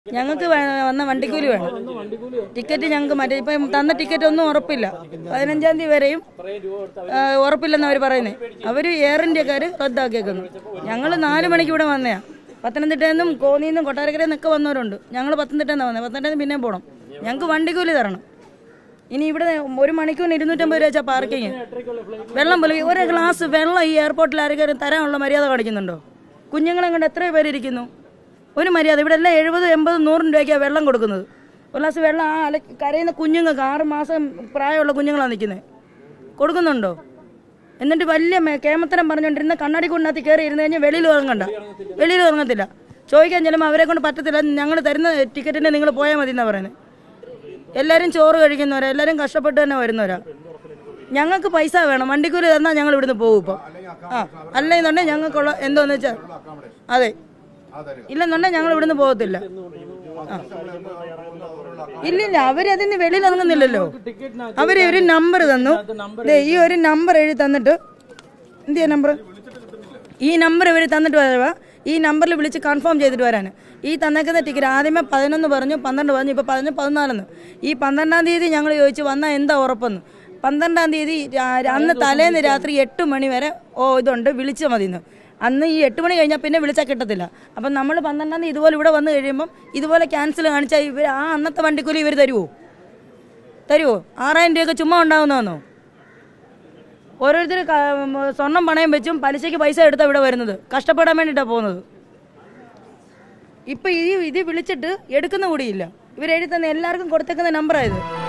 ഞങ്ങൾക്ക് വേ- വന്ന വണ്ടിക്കൂലി വേണം ടിക്കറ്റ് ഞങ്ങൾക്ക് മറ്റേ ഇപ്പം തന്ന ടിക്കറ്റ് ഒന്നും ഉറപ്പില്ല പതിനഞ്ചാം തീയതി വരെയും ആ, ഉറപ്പില്ലെന്ന് അവർ പറയുന്നത് അവർ എയർ ഇന്ത്യക്കാർ റദ്ദാക്കിയേക്കുന്നു ഞങ്ങൾ നാല് മണിക്ക് ഇവിടെ വന്നയാ പത്തനംതിട്ടയിൽ നിന്നും കോന്നിയിൽ നിന്നും കൊട്ടാരക്കരയിൽ നിന്നൊക്കെ വന്നവരുണ്ട് ഞങ്ങൾ പത്തനംതിട്ടയിൽ നിന്നാണ് വന്നത് പത്തനംതിട്ടയിൽ നിന്ന് പിന്നെയും പോകണം ഞങ്ങൾക്ക് വണ്ടിക്കൂലി തരണം ഇനി ഇവിടെ ഒരു മണിക്കൂറിന് ഇരുന്നൂറ്റമ്പത് രൂപ വെച്ചാൽ പാർക്കിങ് വെള്ളം പോലും ഒരു ഗ്ലാസ് വെള്ളം ഈ എയർപോർട്ടിൽ ആരെങ്കിലും തരാനുള്ള മര്യാദ കാണിക്കുന്നുണ്ടോ കുഞ്ഞുങ്ങളെ കൊണ്ട് എത്ര പേര് ഇരിക്കുന്നു ഒരു മര്യാദ ഇവിടെ എല്ലാം എഴുപത് എൺപത് നൂറും രൂപയ്ക്കാണ് വെള്ളം കൊടുക്കുന്നത് ഒരു ഗ്ലാസ് വെള്ളം ആ അല കരയുന്ന കുഞ്ഞുങ്ങൾക്ക് ആറ് മാസം പ്രായമുള്ള കുഞ്ഞുങ്ങളാണ് നിൽക്കുന്നത് കൊടുക്കുന്നുണ്ടോ എന്നിട്ട് വലിയ മേ- കേമത്തരം പറഞ്ഞുകൊണ്ടിരുന്ന കണ്ണാടി കൊണ്ടിനകത്ത് കയറി ഇരുന്ന് കഴിഞ്ഞാൽ വെളിയിൽ ഇറങ്ങണ്ട വെളിയിൽ ഇറങ്ങത്തില്ല ചോദിക്കാൻ ചെല്ലുമ്പോൾ അവരെ കൊണ്ട് പറ്റത്തില്ല ഞങ്ങൾ തരുന്ന ടിക്കറ്റിന് നിങ്ങൾ പോയാൽ മതി എന്നാണ് പറയുന്നത് എല്ലാവരും ചോറ് കഴിക്കുന്നവരാ എല്ലാവരും കഷ്ടപ്പെട്ട് തന്നെ വരുന്നവരാ ഞങ്ങൾക്ക് പൈസ വേണം വണ്ടിക്കൂലി തന്നാൽ ഞങ്ങൾ ഇവിടുന്ന് പോകും ഇപ്പം ആ അല്ലെന്നുണ്ടെങ്കിൽ ഞങ്ങൾക്കുള്ള എന്തോന്ന് വെച്ചാൽ അതെ ഇല്ലെന്നുണ്ടെങ്കിൽ ഞങ്ങൾ ഇവിടുന്ന് പോകത്തില്ല ആ. ഇല്ലില്ല അവരതിന് വെളിയിൽ ഇറങ്ങുന്നില്ലല്ലോ അവര് ഒരു നമ്പർ തന്നു ദേ, ഈ ഒരു നമ്പർ എഴുതി തന്നിട്ട് എന്ത് ചെയ്യാ നമ്പർ ഈ നമ്പർ ഇവർ തന്നിട്ട് വരവാ ഈ നമ്പറിൽ വിളിച്ച് കൺഫേം ചെയ്തിട്ട് വരാൻ ഈ തന്നേക്കുന്ന ടിക്കറ്റ് ആദ്യമേ പതിനൊന്ന് പറഞ്ഞു പന്ത്രണ്ട് പറഞ്ഞു ഇപ്പോൾ പതിനൊന്ന് പതിനാലെന്ന് ഈ പന്ത്രണ്ടാം തീയതി ഞങ്ങൾ ചോദിച്ചു വന്നാൽ എന്താ ഉറപ്പെന്ന് പന്ത്രണ്ടാം തീയതി രാ- അന്ന് തലേന്ന് രാത്രി എട്ട് മണി വരെ ഓ ഇതുണ്ട് വിളിച്ചാൽ മതിയെന്ന് അന്ന് ഈ എട്ട് മണി കഴിഞ്ഞാൽ പിന്നെ വിളിച്ചാൽ കിട്ടത്തില്ല അപ്പം നമ്മൾ പന്ത്രണ്ടാം തീയതി ഇതുപോലെ ഇവിടെ വന്ന് കഴിയുമ്പം ഇതുപോലെ ക്യാൻസൽ കാണിച്ചാൽ ഇവർ ആ അന്നത്തെ വണ്ടിക്കൂലി ഇവർ തരുമോ തരുമോ ആറായിരം രൂപയൊക്കെ ചുമ്മാ ഉണ്ടാവുന്നതാണോ ഓരോരുത്തർ സ്വർണം പണയം വെച്ചും പലിശയ്ക്ക് പൈസ എടുത്താ ഇവിടെ വരുന്നത് കഷ്ടപ്പെടാൻ വേണ്ടിയിട്ടാണ് പോകുന്നത് ഇപ്പൊ ഈ ഇത് വിളിച്ചിട്ട് എടുക്കുന്ന കൂടിയില്ല ഇവരെഴുതി തന്നെ എല്ലാവർക്കും കൊടുത്തേക്കുന്ന നമ്പറായത്